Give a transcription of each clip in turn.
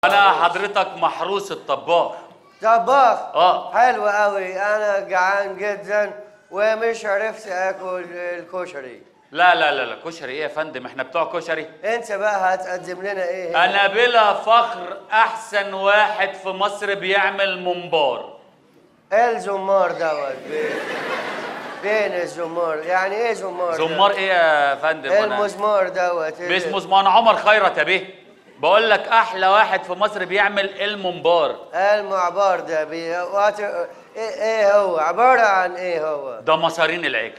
انا حضرتك محروس الطباخ طباخ اه حلو قوي انا جعان جدا ومش عرفت اكل الكشري لا لا لا لا كشري ايه يا فندم احنا بتوع كشري انت بقى هتقدم لنا ايه انا بلا فخر احسن واحد في مصر بيعمل ممبار ايه الزمار دوت بين بين الزمار يعني ايه زمار ده؟ زمار ايه يا فندم ايه أنا- المزمار دوت مش مزمان عمر خيرت يا بيه بقول لك احلى واحد في مصر بيعمل الممبار المعبار ده بي... وات... ايه ايه هو عبارة عن ايه هو ده مصارين العجل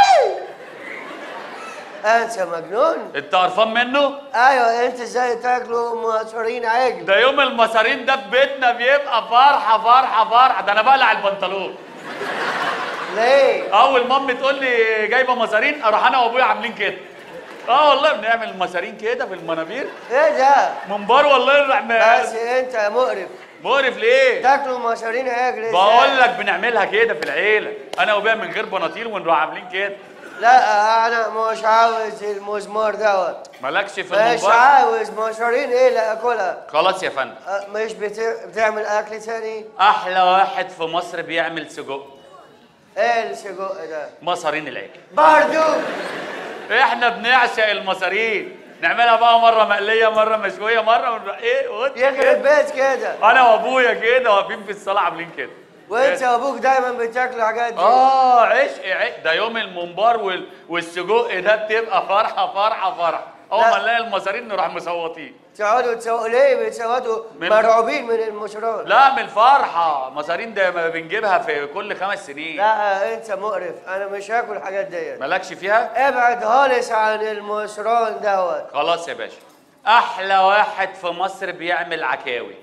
انت مجنون انت قرفان منه ايوه انت ازاي تاكلوا مصارين عجل ده يوم المصارين ده في بيتنا بيبقى فرحه فرحه فرحه ده انا بقلع البنطلون ليه اول مامي تقول لي جايبه مصارين اروح انا وابويا عاملين كده اه والله بنعمل المصارين كده في المنابير ايه ده منبار والله الرحمن بس انت مقرف مقرف ليه تاكلوا مصارين عجل ازاي بقول لك بنعملها كده في العيله انا وابويا من غير بناطيل ونروح عاملين كده لا انا مش عاوز المزمار دوت مالكش في مش المنبار عاوز مصارين ايه اللي اكلها خلاص يا فندم أه، مش بت... بتعمل اكل تاني احلى واحد في مصر بيعمل سجق ايه السجق ده مصارين العجل برضو احنا بنعشق المصارين نعملها بقى مره مقليه مره مشويه مره ونروح ايه ود- يخرب بيت كده انا وابويا كده واقفين في الصاله عاملين كده وانت وابوك دايما بتاكلوا الحاجات دي اه عشق عشق ده يوم الممبار وال... والسجق ده بتبقى فرحه فرحه فرحه اول لا. ما نلاقي المصارين نروح مصوتين تقعدوا تسوقوا ليه بتسوقوا من- مرعوبين من المشروع لا من الفرحه مصارين ده ما بنجيبها في كل خمس سنين لا انت مقرف انا مش هاكل الحاجات ديت مالكش فيها ابعد خالص عن المشرون دوت خلاص يا باشا احلى واحد في مصر بيعمل عكاوي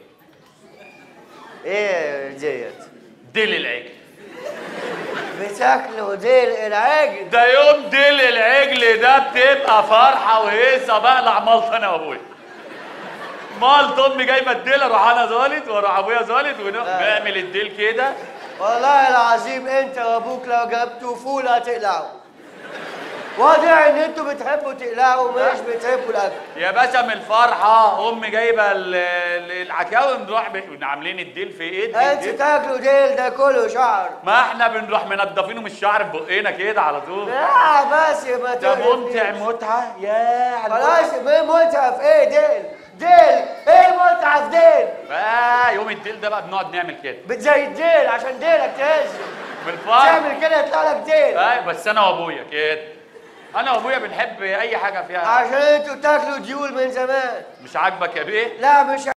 ايه ديت ديل العجل بتاكلوا ديل العجل ده يوم ديل العجل ده بتبقى فرحه وهيصه بقلع مالط انا وابويا مالط امي جايبه الديل اروح انا زالط واروح ابويا زالط ونعمل الديل كده والله العظيم انت وابوك لو جبتوا فول هتقلعوا واضح ان انتوا بتحبوا تقلعوا مش بتحبوا الاكل يا باشا من الفرحه امي جايبه ال- ال- العكاوي نروح ب- عاملين الديل في ايد انت الديل. تاكلوا ديل ده كله شعر ما احنا بنروح منضفينه من الشعر ببقنا كده على طول لا بس ما ده تقرفنيش. ممتع متعه يا على خلاص ما متعه في ايه ديل ديل ايه المتعه في ديل آه يوم الديل ده بقى بنقعد نعمل كده بت- زي الديل عشان ديلك تهز من الفرح تعمل كده يطلع لك ديل اي بس انا وابويا كده انا وابويا بنحب اي حاجه فيها عشان انتوا تاكلوا ديول من زمان مش عاجبك يا بيه لا مش